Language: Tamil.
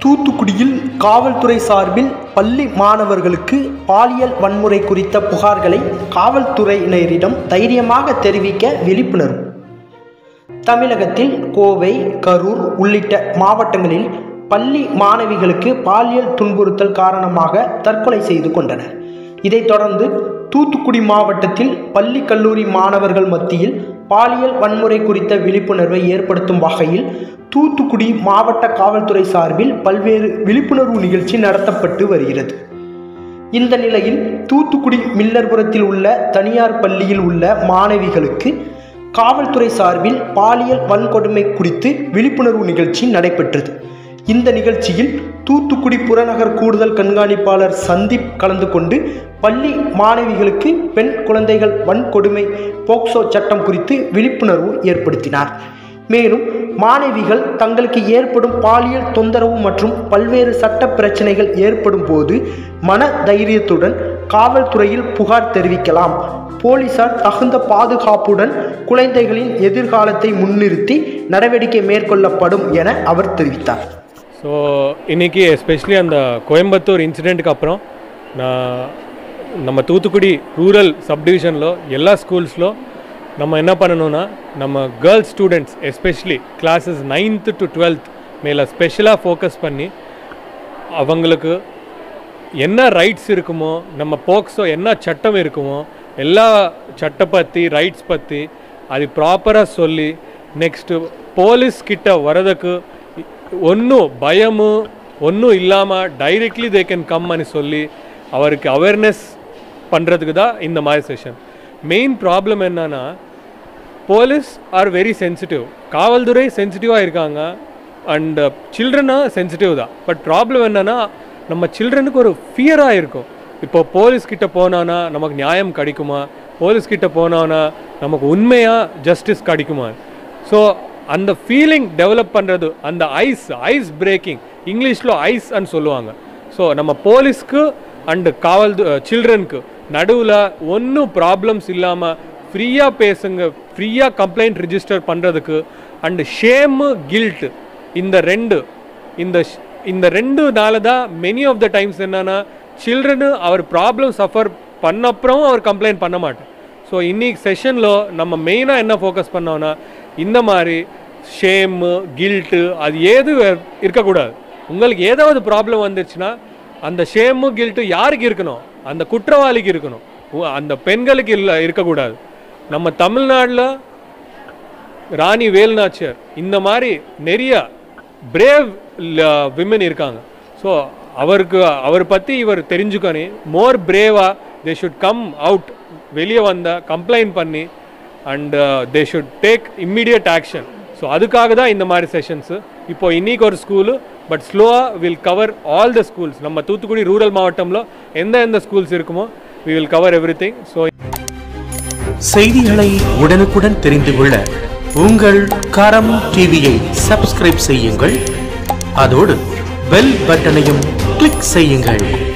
தூத்துக்குடியில் காவல்துறை சார்பில் பள்ளி மாணவர்களுக்கு பாலியல் வன்முறை குறித்த புகார்களை காவல்துறையினரிடம் தைரியமாக தெரிவிக்க விழிப்புணர்வு தமிழகத்தில் கோவை கரூர் உள்ளிட்ட மாவட்டங்களில் பள்ளி மாணவிகளுக்கு பாலியல் துன்புறுத்தல் காரணமாக தற்கொலை செய்து கொண்டனர் இதைத் தொடர்ந்து தூத்துக்குடி மாவட்டத்தில் பள்ளி கல்லூரி மாணவர்கள் மத்தியில் பாலியல் வன்முறை குறித்த விழிப்புணர்வை ஏற்படுத்தும் வகையில் தூத்துக்குடி மாவட்ட காவல்துறை சார்பில் பல்வேறு விழிப்புணர்வு நிகழ்ச்சி நடத்தப்பட்டு வருகிறது இந்த நிலையில் தூத்துக்குடி மில்லர்புரத்தில் உள்ள தனியார் பள்ளியில் உள்ள மாணவிகளுக்கு காவல்துறை சார்பில் பாலியல் வன்கொடுமை குறித்து விழிப்புணர்வு நிகழ்ச்சி நடைபெற்றது இந்த நிகழ்ச்சியில் தூத்துக்குடி புறநகர் கூடுதல் கண்காணிப்பாளர் சந்தீப் கலந்து கொண்டு பள்ளி மாணவிகளுக்கு பெண் குழந்தைகள் வன்கொடுமை போக்சோ சட்டம் குறித்து விழிப்புணர்வு ஏற்படுத்தினார் மேலும் மாணவிகள் தங்களுக்கு ஏற்படும் பாலியல் தொந்தரவு மற்றும் பல்வேறு சட்ட பிரச்சனைகள் ஏற்படும் போது மன தைரியத்துடன் காவல்துறையில் புகார் தெரிவிக்கலாம் போலீசார் தகுந்த பாதுகாப்புடன் குழந்தைகளின் எதிர்காலத்தை முன்னிறுத்தி நடவடிக்கை மேற்கொள்ளப்படும் என அவர் தெரிவித்தார் ஸோ இன்றைக்கி எஸ்பெஷலி அந்த கோயம்புத்தூர் இன்சிடெண்ட்டுக்கு அப்புறம் நான் நம்ம தூத்துக்குடி ரூரல் சப்டிவிஷனில் எல்லா ஸ்கூல்ஸில் நம்ம என்ன பண்ணணும்னா நம்ம girls students especially classes ninth to twelfth மேலே ஸ்பெஷலாக ஃபோக்கஸ் பண்ணி அவங்களுக்கு என்ன ரைட்ஸ் இருக்குமோ நம்ம போக்ஸோ என்ன சட்டம் இருக்குமோ எல்லா சட்ட பற்றி ரைட்ஸ் பற்றி அது ப்ராப்பராக சொல்லி நெக்ஸ்ட்டு போலீஸ் கிட்ட வரதுக்கு ஒன்றும் பயமு ஒன்றும் இல்லாமல் டைரெக்ட்லி தே கேன் கம் అని சொல்லி அவருக்கு அவேர்னஸ் பண்ணுறதுக்கு தான் இந்த மாதிரி செஷன் மெயின் ப்ராப்ளம் என்னன்னா போலீஸ் ஆர் வெரி சென்சிட்டிவ் காவல்துறை சென்சிட்டிவாக இருக்காங்க அண்ட் சில்ட்ரனாக சென்சிட்டிவ் தான் பட் ப்ராப்ளம் என்னன்னா நம்ம சில்ட்ரனுக்கு ஒரு ஃபியராக இருக்கும் இப்போ போலீஸ் கிட்ட போனானா நமக்கு நியாயம் கிடைக்குமா போலீஸ் கிட்ட போனானா நமக்கு உண்மையாக ஜஸ்டிஸ் கிடைக்குமா ஸோ அந்த ஃபீலிங் டெவலப் பண்ணுறது அந்த ஐஸ் ஐஸ் பிரேக்கிங் இங்கிலீஷில் ஐஸ் அன்னு சொல்லுவாங்க ஸோ நம்ம போலீஸ்க்கு அண்டு காவல் சில்ட்ரனுக்கு நடுவில் ஒன்றும் ப்ராப்ளம்ஸ் இல்லாமல் ஃப்ரீயாக பேசுங்க ஃப்ரீயாக கம்ப்ளைண்ட் ரிஜிஸ்டர் பண்ணுறதுக்கு அண்டு ஷேமு கில்ட் இந்த ரெண்டு இந்த ஷ்- இந்த ரெண்டுனால தான் மெனி ஆஃப் த டைம்ஸ் என்னன்னா சில்ட்ரனு அவர் ப்ராப்ளம் சஃபர் பண்ணப்புறம் அவர் கம்ப்ளைண்ட் பண்ண மாட்டேன் ஸோ இன்னைக்கு செஷனில் நம்ம மெயினாக என்ன ஃபோக்கஸ் பண்ணோன்னா இந்த மாதிரி ஷேமு கில்ட்டு அது ஏது இருக்கக்கூடாது உங்களுக்கு ஏதாவது ப்ராப்ளம் வந்துருச்சுன்னா அந்த ஷேமு கில்ட்டு யாருக்கு இருக்கணும் அந்த குற்றவாளிக்கு இருக்கணும் உ- அந்த பெண்களுக்கு இல்லை இருக்கக்கூடாது நம்ம தமிழ்நாட்டில் ராணி வேல்நாச்சியர் இந்த மாதிரி நிறைய பிரேவ் விமன் இருக்காங்க ஸோ அவருக்கு அவர் பற்றி இவர் தெரிஞ்சுக்கணும் மோர் பிரேவாக தே ஷுட் கம் அவுட் வெளியே வந்த கம்ப்ளைண்ட் பண்ணி and they should take immediate action so அதுக்காக தான் இந்த மாதிரி செஷன்ஸு இப்போ இன்னைக்கு ஒரு ஸ்கூலு பட் ஸ்லோவாக will cover all the schools நம்ம தூத்துக்குடி ரூரல் மாவட்டம்ல எந்த எந்த ஸ்கூல்ஸ் இருக்குமோ we will cover everything so செய்திகளை உடனுக்குடன் தெரிந்து கொள்ள உங்கள் கரம் டிவியை சப்ஸ்கிரைப் செய்யுங்கள் அதோடு பெல் பட்டனையும் கிளிக் செய்யுங்கள்